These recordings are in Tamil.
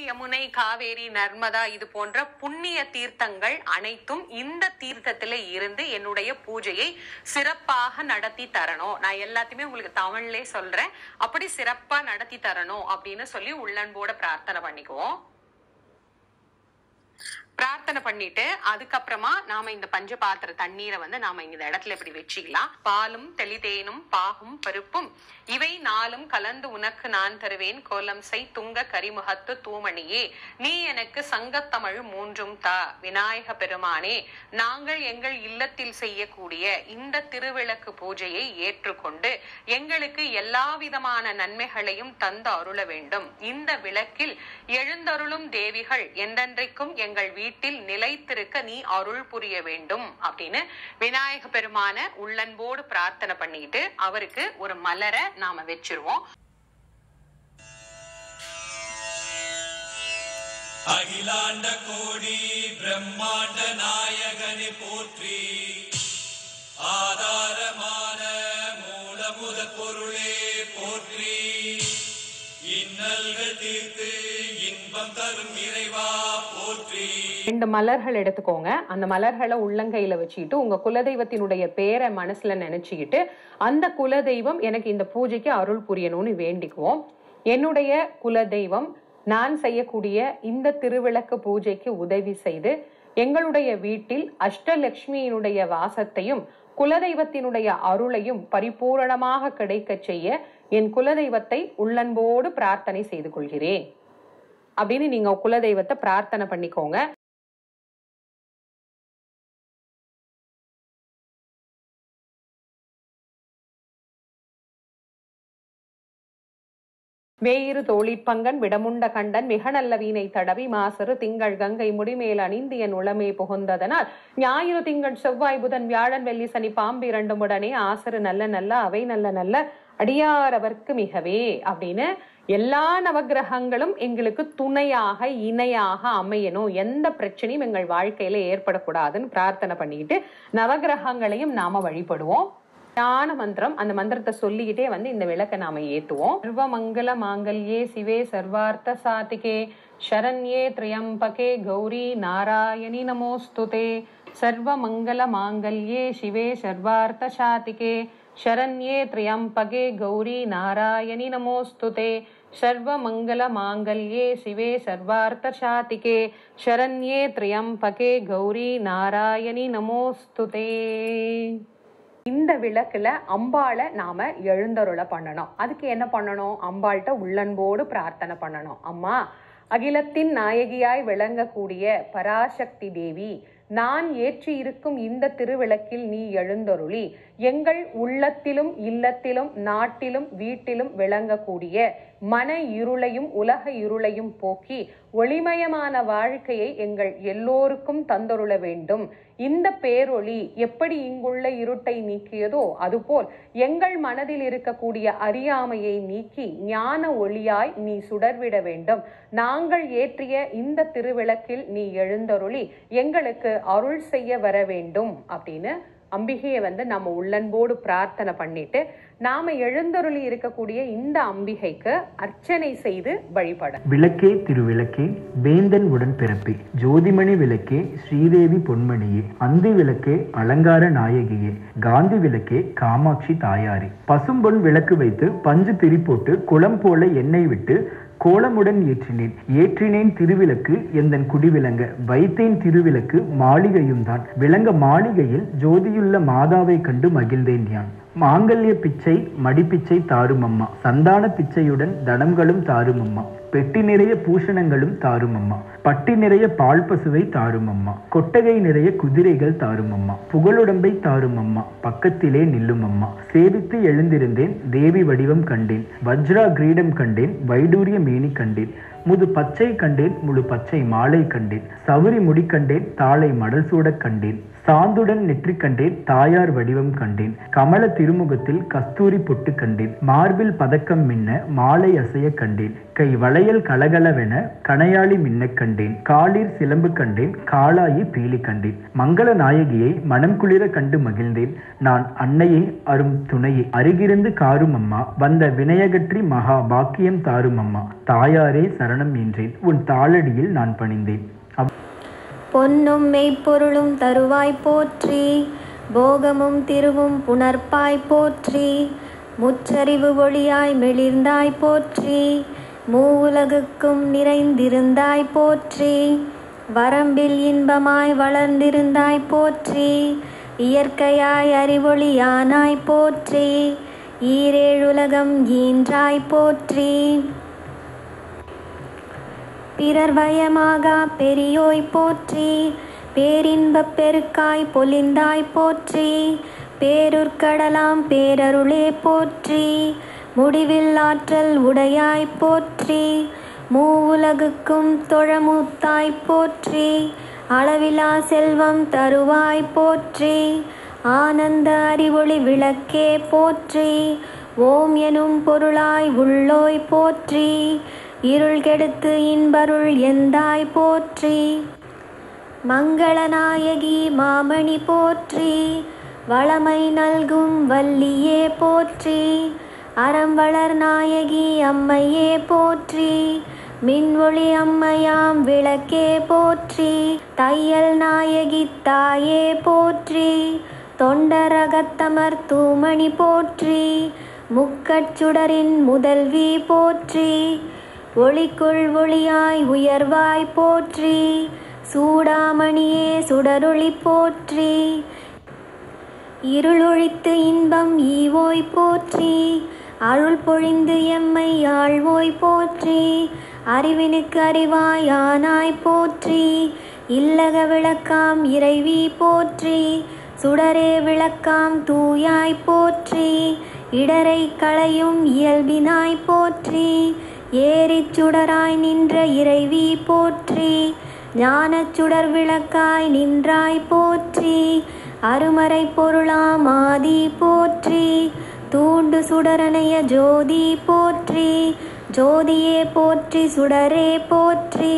யமுனை காவேரி நர்மதா இது போன்ற புண்ணிய தீர்த்தங்கள் அனைத்தும் இந்த தீர்த்தத்துல இருந்து என்னுடைய பூஜையை சிறப்பாக நடத்தி தரணும் நான் எல்லாத்தையுமே உங்களுக்கு தமிழ்லே சொல்றேன் அப்படி சிறப்பா நடத்தி தரணும் அப்படின்னு சொல்லி உள்ளன்போட பிரார்த்தனை பண்ணிக்குவோம் பிரார்த்தனை பண்ணிட்டு அதுக்கப்புறமா நாம இந்த பஞ்ச பாத்திர தண்ணீரை வந்து நாம இந்த இடத்துல இப்படி வச்சுக்கலாம் பாலும் தெளிதேனும் பாகும் பருப்பும் இவை நாளும் கலந்து உனக்கு நான் தருவேன் கோலம் செய் துங்க கரிமுகத்து தூமணியே நீ எனக்கு சங்கத்தமிழ் மூன்றும் தா விநாயக பெருமானே நாங்கள் எங்கள் இல்லத்தில் செய்யக்கூடிய இந்த திருவிளக்கு பூஜையை ஏற்றுக்கொண்டு எங்களுக்கு எல்லா விதமான நன்மைகளையும் தந்து அருள வேண்டும் இந்த விளக்கில் எழுந்தருளும் தேவிகள் என்றென்றைக்கும் எங்கள் வீட்டில் நிலைத்திருக்க நீ அருள் புரிய வேண்டும் அப்படின்னு விநாயக பெருமான உள்ளன்போடு பிரார்த்தனை பண்ணிட்டு அவருக்கு ஒரு மலரை நாம வச்சிருவோம் அகிலாண்ட கோடி பிரம்மாண்ட நாயகனை போற்றி ஆதாரமான மூலமுத பொருளே போற்றி இன்னல்கள் தீர்த்து இன்பம் தரும் இறைவா போற்றி ரெண்டு மலர்கள் எடுத்துக்கோங்க அந்த மலர்களை உள்ளங்கையில வச்சுக்கிட்டு உங்க குலதெய்வத்தினுடைய பேரை மனசுல நினைச்சுக்கிட்டு அந்த குலதெய்வம் எனக்கு இந்த பூஜைக்கு அருள் புரியணும்னு வேண்டிக்குவோம் என்னுடைய குலதெய்வம் நான் செய்யக்கூடிய இந்த திருவிளக்கு பூஜைக்கு உதவி செய்து எங்களுடைய வீட்டில் அஷ்டலட்சுமியினுடைய வாசத்தையும் குலதெய்வத்தினுடைய அருளையும் பரிபூரணமாக கிடைக்கச் செய்ய என் குலதெய்வத்தை உள்ளன்போடு பிரார்த்தனை செய்து கொள்கிறேன் அப்படின்னு நீங்க குலதெய்வத்தை பிரார்த்தனை பண்ணிக்கோங்க வேயிறு தோழிப்பங்கன் விடமுண்ட கண்டன் மிக நல்ல வீணை தடவி மாசரு திங்கள் கங்கை முடிமேல் அணிந்தியன் உளமே புகுந்ததனால் ஞாயிறு திங்கள் செவ்வாய் புதன் வியாழன் வெள்ளி சனி பாம்பு இரண்டும் உடனே ஆசரு நல்ல நல்ல அவை நல்ல நல்ல அடியாரவர்க்கு மிகவே அப்படின்னு எல்லா நவகிரகங்களும் எங்களுக்கு துணையாக இணையாக அமையணும் எந்த பிரச்சனையும் எங்கள் வாழ்க்கையில ஏற்படக்கூடாதுன்னு பிரார்த்தனை பண்ணிக்கிட்டு நவகிரகங்களையும் நாம வழிபடுவோம் ஞான மந்திரம் அந்த மந்திரத்தை சொல்லிக்கிட்டே வந்து இந்த விளக்க நாம ஏத்துவோம் சர்வ மங்கள மாங்கல்யே சிவே சர்வார்த்த சாதிகே சரண்யே திரியம்பகே கௌரி நாராயணி நமோஸ்துதே சர்வ மங்கள மாங்கல்யே சிவே சர்வார்த்த சாதிகே शरण्ये त्र्यम्बके गौरी नारायणि नमोऽस्तुते सर्वमङ्गलमाङ्गल्ये शिवे सर्वार्थशातिके शरण्ये त्र्यम्बके गौरी நாராயணி நமோஸ்துதே இந்த விளக்குல அம்பாளை நாம எழுந்தருள பண்ணணும் அதுக்கு என்ன பண்ணணும் அம்பாள்கிட்ட உள்ளன்போடு பிரார்த்தனை பண்ணணும் அம்மா அகிலத்தின் நாயகியாய் விளங்கக்கூடிய பராசக்தி தேவி நான் ஏற்றி இருக்கும் இந்த திருவிளக்கில் நீ எழுந்தருளி எங்கள் உள்ளத்திலும் இல்லத்திலும் நாட்டிலும் வீட்டிலும் விளங்கக்கூடிய மன இருளையும் உலக இருளையும் போக்கி ஒளிமயமான வாழ்க்கையை எங்கள் எல்லோருக்கும் தந்தருள வேண்டும் இந்த பேரொளி எப்படி இங்குள்ள இருட்டை நீக்கியதோ அதுபோல் எங்கள் மனதில் இருக்கக்கூடிய அறியாமையை நீக்கி ஞான ஒளியாய் நீ சுடர்விட வேண்டும் நாங்கள் ஏற்றிய இந்த திருவிளக்கில் நீ எழுந்தருளி எங்களுக்கு அருள் செய்ய வர வேண்டும் அப்படின்னு அம்பிகையை வந்து நம்ம உள்ளன்போடு பிரார்த்தனை பண்ணிட்டு நாம எழுந்தருளி இருக்கக்கூடிய இந்த அம்பிகைக்கு அர்ச்சனை செய்து வழிபட விளக்கே திருவிளக்கே வேந்தன் உடன் பிறப்பே ஜோதிமணி விளக்கே ஸ்ரீதேவி பொன்மணியே அந்தி விளக்கே அலங்கார நாயகியே காந்தி விளக்கே காமாட்சி தாயாரே பசும்பொன் விளக்கு வைத்து பஞ்சு திரி போட்டு குளம் போல எண்ணெய் விட்டு கோலமுடன் ஏற்றினேன் ஏற்றினேன் திருவிளக்கு எந்தன் குடிவிளங்க வைத்தேன் திருவிளக்கு மாளிகையும் தான் விளங்க மாளிகையில் ஜோதியுள்ள மாதாவை கண்டு மகிழ்ந்தேன் யான் மாங்கல்ய பிச்சை மடிப்பிச்சை தாருமம்மா சந்தான பிச்சையுடன் தனங்களும் தாருமம்மா பெட்டி நிறைய பூஷணங்களும் தாருமம்மா பட்டி நிறைய பால் பசுவை தாருமம்மா கொட்டகை நிறைய குதிரைகள் தாருமம்மா புகழுடம்பை தாருமம்மா பக்கத்திலே நில்லுமம்மா சேவித்து எழுந்திருந்தேன் தேவி வடிவம் கண்டேன் வஜ்ரா கிரீடம் கண்டேன் வைடூரிய மேனி கண்டேன் முது பச்சை கண்டேன் முழு பச்சை மாலை கண்டேன் சவுரி முடி கண்டேன் தாளை மடல் சூடக் கண்டேன் சாந்துடன் நெற்றி கண்டேன் தாயார் வடிவம் கண்டேன் கமல திருமுகத்தில் கஸ்தூரி பொட்டு கண்டேன் மார்பில் பதக்கம் மின்ன மாலை அசைய கண்டேன் கை வளையல் கலகலவென கணையாளி மின்னக் கண்டேன் காலிர் சிலம்பு கண்டேன் காளாயி பீலி கண்டேன் மங்கள நாயகியை மனம் குளிர கண்டு மகிழ்ந்தேன் நான் அன்னையை அரும் துணையை அருகிருந்து காரும் அம்மா வந்த வினயகற்றி மகா பாக்கியம் தாரும் அம்மா தாயாரே சரணம் என்றேன் உன் தாளடியில் நான் பணிந்தேன் அவ்- பொன்னும் மெய்ப்பொருளும் தருவாய் போற்றி போகமும் திருவும் புணர்ப்பாய் போற்றி முச்சரிவு ஒளியாய் மெளிர்ந்தாய் போற்றி மூவுலகுக்கும் நிறைந்திருந்தாய் போற்றி வரம்பில் இன்பமாய் வளர்ந்திருந்தாய் போற்றி இயற்கையாய் அறிவொளியானாய் போற்றி ஈரேழுலகம் ஈன்றாய் போற்றி பிறர் பயமாகா பெரியோய் போற்றி பேரின்பப் பெருக்காய் பொலிந்தாய் போற்றி பேருற்கடலாம் பேரருளே போற்றி முடிவில் ஆற்றல் உடையாய் போற்றி மூவுலகுக்கும் தொழமுத்தாய் போற்றி அளவிலா செல்வம் தருவாய் போற்றி ஆனந்த அறிவொளி விளக்கே போற்றி ஓம் எனும் பொருளாய் உள்ளோய் போற்றி இருள் கெடுத்து இன்பருள் எந்தாய் போற்றி மங்களநாயகி மாமணி போற்றி வளமை நல்கும் வள்ளியே போற்றி அறம் வளர் நாயகி அம்மையே போற்றி மின்ஒளி அம்மையாம் விளக்கே போற்றி தையல் நாயகி தாயே போற்றி தொண்டரகத்தமர் தூமணி போற்றி முக்கட்சுடரின் முதல்வி போற்றி ஒளிக்குள் ஒளியாய் உயர்வாய் போற்றி சூடாமணியே சுடரொளி போற்றி இருளொழித்து இன்பம் ஈவோய் போற்றி அருள் பொழிந்து எம்மை ஆழ்வோய் போற்றி அறிவினுக்கு அறிவாய் ஆனாய் போற்றி இல்லக விளக்காம் இறைவி போற்றி சுடரே விளக்காம் தூயாய் போற்றி இடரை களையும் இயல்பினாய் போற்றி ஏறிச் சுடராய் நின்ற இறைவி போற்றி ஞானச் சுடர் விளக்காய் நின்றாய் போற்றி அருமறை பொருளாம் ஆதி போற்றி தூண்டு சுடரனைய ஜோதி போற்றி ஜோதியே போற்றி சுடரே போற்றி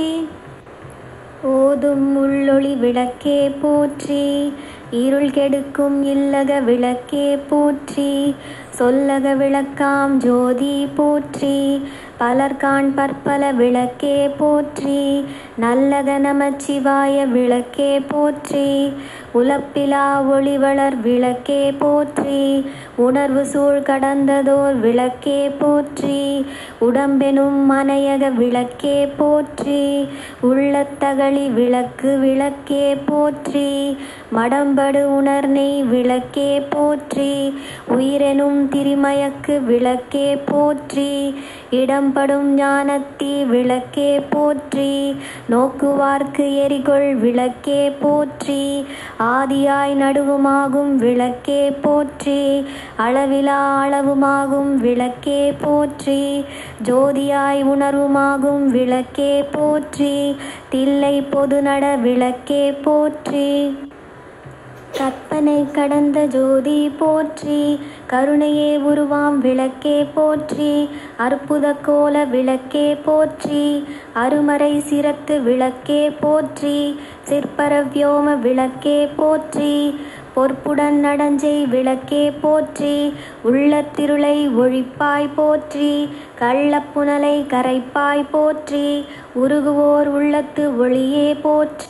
ஓதும் உள்ளொளி விளக்கே போற்றி இருள் கெடுக்கும் இல்லக விளக்கே போற்றி சொல்லக விளக்காம் ஜோதி போற்றி பலர்காண் பற்பல விளக்கே போற்றி நல்லக நமச்சிவாய விளக்கே போற்றி உலப்பிலா ஒளிவளர் விளக்கே போற்றி உணர்வு சூழ் கடந்ததோர் விளக்கே போற்றி உடம்பெனும் மனையக விளக்கே போற்றி உள்ளத்தகளி விளக்கு விளக்கே போற்றி மடம்படு உணர்நெய் விளக்கே போற்றி உயிரெனும் திரிமயக்கு விளக்கே போற்றி இடம்படும் ஞானத்தி விளக்கே போற்றி நோக்குவார்க்கு எரிகொள் விளக்கே போற்றி ஆதியாய் நடுவுமாகும் விளக்கே போற்றி அளவிலா அளவுமாகும் விளக்கே போற்றி ஜோதியாய் உணர்வுமாகும் விளக்கே போற்றி தில்லை பொதுநட விளக்கே போற்றி கற்பனை கடந்த ஜோதி போற்றி கருணையே உருவாம் விளக்கே போற்றி அற்புத கோல விளக்கே போற்றி அருமறை சிரத்து விளக்கே போற்றி சிற்பர வியோம விளக்கே போற்றி பொற்புடன் நடஞ்சை விளக்கே போற்றி உள்ளத்திருளை ஒழிப்பாய் போற்றி கள்ளப்புனலை கரைப்பாய் போற்றி உருகுவோர் உள்ளத்து ஒளியே போற்றி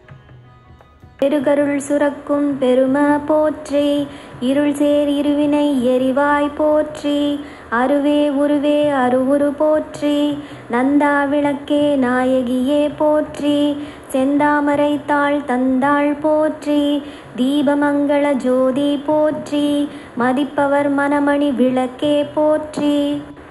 பெருகருள் சுரக்கும் பெரும போற்றி இருள் சேர் இருவினை எரிவாய் போற்றி அருவே உருவே அருவுரு போற்றி நந்தா விளக்கே நாயகியே போற்றி செந்தாமரை தாள் தந்தாள் போற்றி தீபமங்கள ஜோதி போற்றி மதிப்பவர் மனமணி விளக்கே போற்றி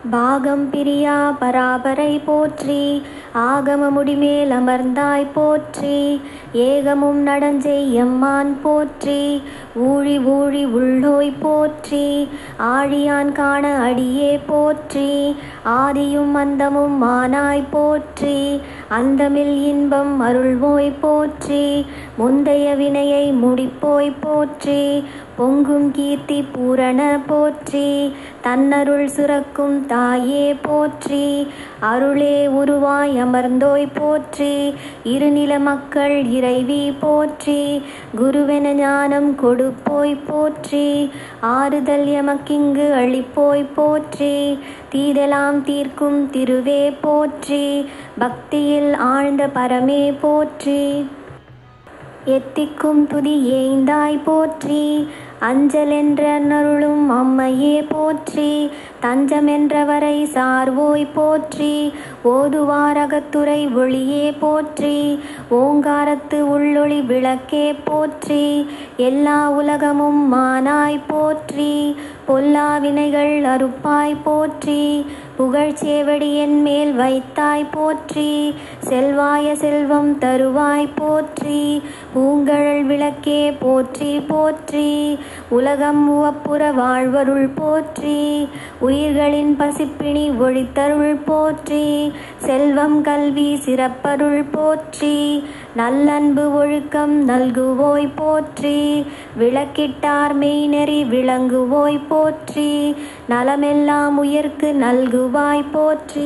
பாகம் பிரியா பராபரை போற்றி ஆகம முடிமேல் அமர்ந்தாய் போற்றி ஏகமும் நடஞ்செய் எம்மான் போற்றி ஊழி ஊழி உள்ளோய் போற்றி ஆழியான் காண அடியே போற்றி ஆதியும் அந்தமும் மானாய் போற்றி அந்தமில் இன்பம் அருள்வோய் போற்றி முந்தைய வினையை முடிப்போய் போற்றி பொங்கும் கீர்த்தி பூரண போற்றி தன்னருள் சுரக்கும் தாயே போற்றி அருளே உருவாய் அமர்ந்தோய் போற்றி இருநில மக்கள் இறைவி போற்றி குருவென ஞானம் கொடுப்போய் போற்றி ஆறுதல் எமக்கிங்கு அளிப்போய் போற்றி தீதெல்லாம் தீர்க்கும் திருவே போற்றி பக்தியில் ஆழ்ந்த பரமே போற்றி எத்திக்கும் துதி ஏய்ந்தாய் போற்றி அஞ்சலென்ற நருளும் அம்மையே போற்றி தஞ்சமென்றவரை சார்வோய் போற்றி ஓதுவாரகத்துறை ஒளியே போற்றி ஓங்காரத்து உள்ளொளி விளக்கே போற்றி எல்லா உலகமும் மானாய் போற்றி பொல்லா வினைகள் அறுப்பாய் போற்றி புகழ்ச்சேவடி என் மேல் வைத்தாய் போற்றி செல்வாய செல்வம் தருவாய் போற்றி பூங்கழல் விளக்கே போற்றி போற்றி உலகம் உவப்புற வாழ்வருள் போற்றி உயிர்களின் பசிப்பிணி ஒழித்தருள் போற்றி செல்வம் கல்வி சிறப்பருள் போற்றி நல்லன்பு ஒழுக்கம் நல்குவோய் போற்றி விளக்கிட்டார் மெய்நெறி விளங்குவோய் போற்றி நலமெல்லாம் உயிர்க்கு நல்குவாய் போற்றி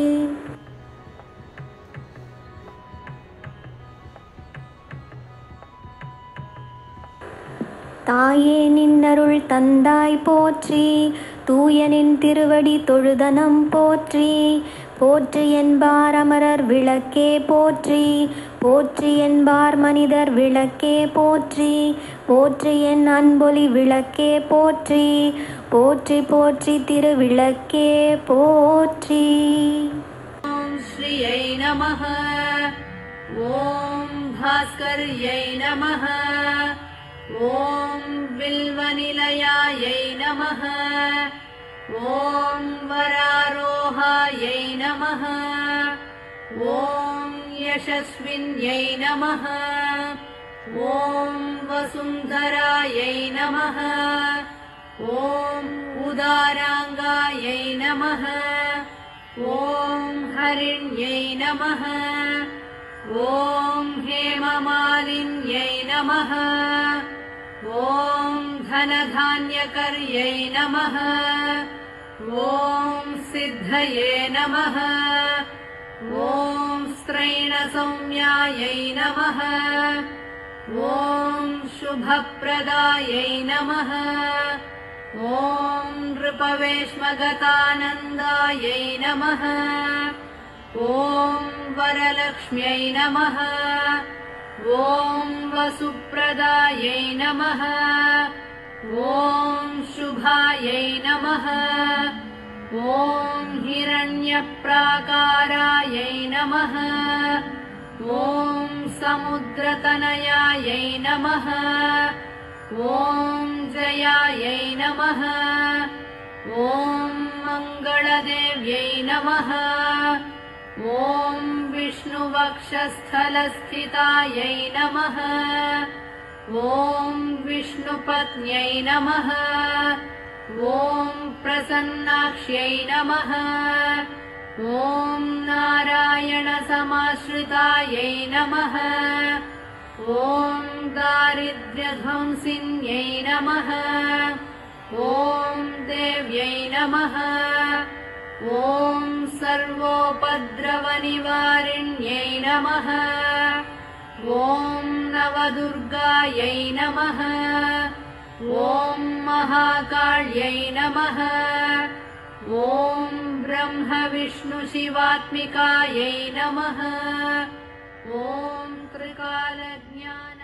தாயே நின்னருள் தந்தாய் போற்றி தூயனின் திருவடி தொழுதனம் போற்றி போற்றி என்பார் அமரர் விளக்கே போற்றி போற்றி என்பார் மனிதர் விளக்கே போற்றி போற்றி என் அன்பொலி விளக்கே போற்றி போற்றி போற்றி திருவிளக்கே போற்றி ॐ श्रियै नमः ॐ भास्कर्यै नमः ॐ बिल्वनिलयायै नमः ॐ वरारोहायै नमः ॐ यशस्विन्यै नमः ॐ वसुन्धरायै नमः ॐ उदाराङ्गायै नमः ॐ हरिण्यै नमः ॐ हेममालिन्यै नमः ॐ धनधान्यकर्यै नमः ॐ सिद्धये नमः ॐ स्त्रैणसौम्यायै नमः ॐ शुभप्रदायै नमः ॐ नृपवेश्मगतानन्दायै नमः ॐ वरलक्ष्म्यै नमः ॐ वसुप्रदायै नमः ॐ शुभायै नमः ॐ हिरण्यप्राकारायै नमः ॐ समुद्रतनयायै नमः ॐ जयायै नमः ॐ मङ्गलदेव्यै नमः ॐ विष्णुवक्षस्थलस्थितायै नमः ॐ विष्णुपत्न्यै नमः ॐ प्रसन्नाक्ष्यै नमः ॐ नारायणसमाश्रितायै नमः ॐ दारिद्र्यध्वंसिन्यै नमः ॐ देव्यै नमः ॐ सर्वोपद्रवनिवारिण्यै नमः ॐ नवदुर्गायै नमः ॐ महाकाल्यै नमः ॐ ब्रह्मविष्णुशिवात्मिकायै नमः ॐ त्रिकालज्ञान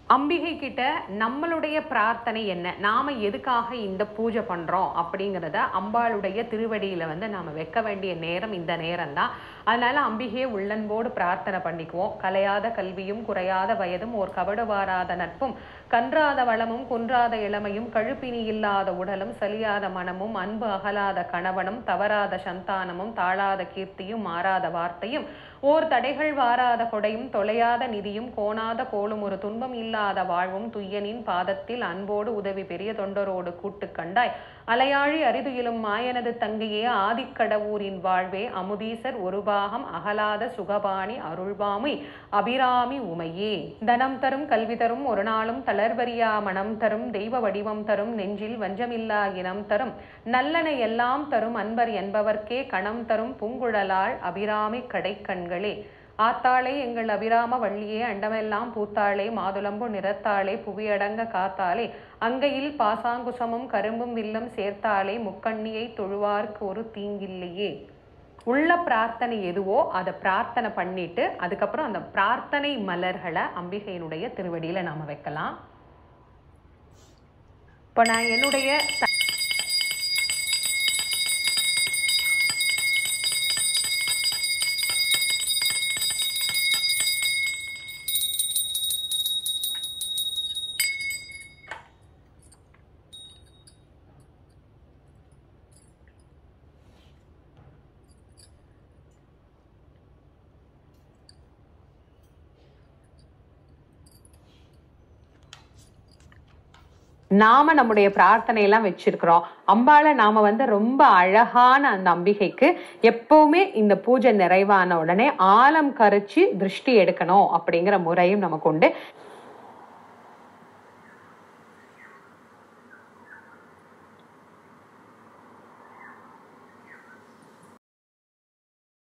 அம்பிகை கிட்ட நம்மளுடைய பிரார்த்தனை என்ன நாம எதுக்காக இந்த பூஜை பண்றோம் அப்படிங்கிறத அம்பாளுடைய திருவடியில வந்து நாம வைக்க வேண்டிய நேரம் இந்த நேரம் தான் அதனால அம்பிகையை உள்ளன்போடு பிரார்த்தனை பண்ணிக்குவோம் கலையாத கல்வியும் குறையாத வயதும் ஓர் கபடு வாராத நட்பும் கன்றாத வளமும் குன்றாத இளமையும் கழுப்பினி இல்லாத உடலும் சலியாத மனமும் அன்பு அகலாத கணவனும் தவறாத சந்தானமும் தாழாத கீர்த்தியும் மாறாத வார்த்தையும் ஓர் தடைகள் வாராத கொடையும் தொலையாத நிதியும் கோணாத கோலும் ஒரு துன்பம் இல்லாத வாழ்வும் துய்யனின் பாதத்தில் அன்போடு உதவி பெரிய தொண்டரோடு கூட்டு கண்டாய் அலையாழி அரிதுயிலும் மாயனது தங்கையே ஆதிக்கடவூரின் வாழ்வே அமுதீசர் ஒரு பாகம் அகலாத சுகபாணி அருள்வாமி அபிராமி உமையே தனம் தரும் கல்வி தரும் ஒரு நாளும் தளர்வரியா மனம் தரும் தெய்வ வடிவம் தரும் நெஞ்சில் வஞ்சமில்லா இனம் தரும் நல்லன எல்லாம் தரும் அன்பர் என்பவர்க்கே கணம் தரும் பூங்குழலாள் அபிராமி கடைக்கண்களே ஆத்தாளே எங்கள் அபிராம வள்ளியே அண்டமெல்லாம் பூத்தாளே மாதுளம்பு நிறத்தாளே புவியடங்க காத்தாளே அங்கையில் பாசாங்குசமும் கரும்பும் வில்லும் சேர்த்தாளே முக்கண்ணியை தொழுவார்க்கு ஒரு தீங்கில்லையே உள்ள பிரார்த்தனை எதுவோ அதை பிரார்த்தனை பண்ணிட்டு அதுக்கப்புறம் அந்த பிரார்த்தனை மலர்களை அம்பிகையினுடைய திருவடியில நாம வைக்கலாம் இப்போ நான் என்னுடைய த- நாம நம்முடைய பிரார்த்தனை எல்லாம் வச்சிருக்கிறோம் அம்பாளை நாம வந்து ரொம்ப அழகான அந்த அம்பிகைக்கு எப்பவுமே இந்த பூஜை நிறைவான உடனே ஆலம் கரைச்சு திருஷ்டி எடுக்கணும் அப்படிங்கிற முறையும் நமக்கு உண்டு